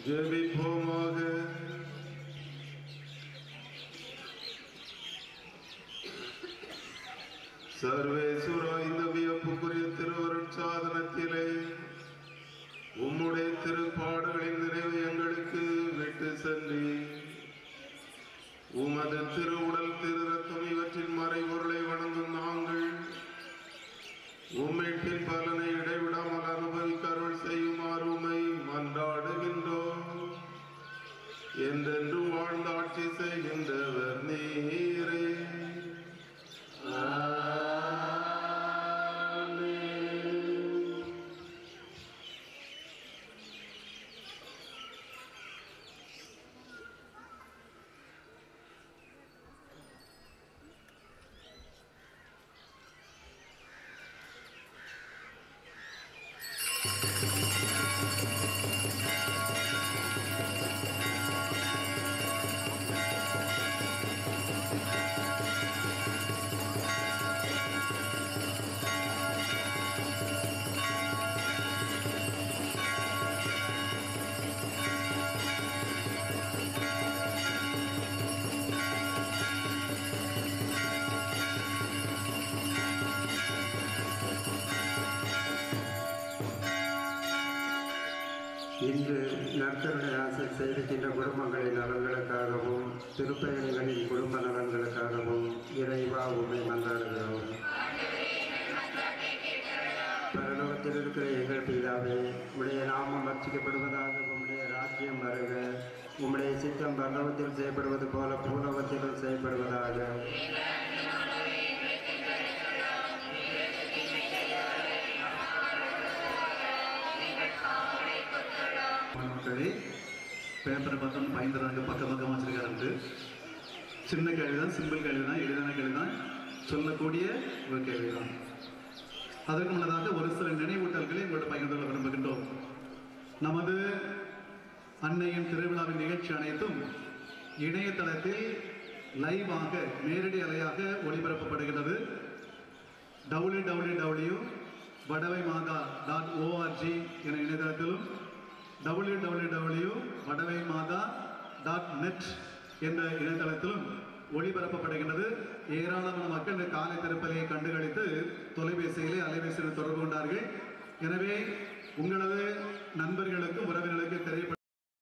ஜெபிப்போமாக சர்வேசுரா இந்த வியப்புக்குரிய திருவருட் சாதனத்திலே உம்முடைய திருப்பாடுகளின் நிறைவை எங்களுக்கு விட்டு சென்றி உமது திருவுடல் திரு ரத்தம் இவற்றின் மறைபொருளை வணங்கும் நாங்கள் உம்மிட்டின் பலனை இடைவிடாமல் அனுபவிக்க அருள் செய்யுமாறு உமை மன்றாடுகின்றோம் என்றென்றும் வாழ்ந்து ஆட்சி செய்கின்றவர் நீரே இன்று நற்கருணை ஆசை செய்திருக்கின்ற குடும்பங்களின் நலன்களுக்காகவும் திருப்பயணிகளின் குடும்ப நலன்களுக்காகவும் இறைவா உண்மை மன்றாடுகிறோம் பரலோகத்தில் இருக்கிற எங்கள் பிதாவே உடைய நாமம் அர்ச்சிக்கப்படுவதாக உம்முடைய ராஜ்யம் வருக உம்முடைய சித்தம் பரலோகத்தில் செய்யப்படுவது போல பூலோகத்திலும் செய்யப்படுவதாக மக்களே பேப்பரை பக்கம் பயந்துறாங்க பக்க பக்கம் வச்சிருக்காரு சின்ன கேள்வி தான் சிம்பிள் கேள்வி தான் எளிதான கேள்வி தான் சொல்லக்கூடிய ஒரு கேள்வி தான் அதற்கு முன்னதாக ஒரு சில நினைவூட்டல்களை உங்களோட பகிர்ந்து கொள்ள விரும்புகின்றோம் நமது அன்னையின் திருவிழாவின் நிகழ்ச்சி அனைத்தும் இணையதளத்தில் லைவாக நேரடி அலையாக ஒளிபரப்பப்படுகிறது டபிள்யூ டபிள்யூ டபிள்யூ வடவை மாதா டாட் ஓஆர்ஜி என இணையதளத்திலும் டபிள்யூ டபிள்யூ டபிள்யூ வடவை மாதா டாட் நெட் என்ற இணையதளத்திலும் ஒளிபரப்பப்படுகின்றது ஏராளமான மக்கள் இந்த காலை திருப்பலியை கண்டுகளித்து தொலைபேசியிலே அலைபேசியில் தொடர்பு கொண்டார்கள் எனவே உங்களது நண்பர்களுக்கு உறவினர்களுக்கு தெரியப்படுத்த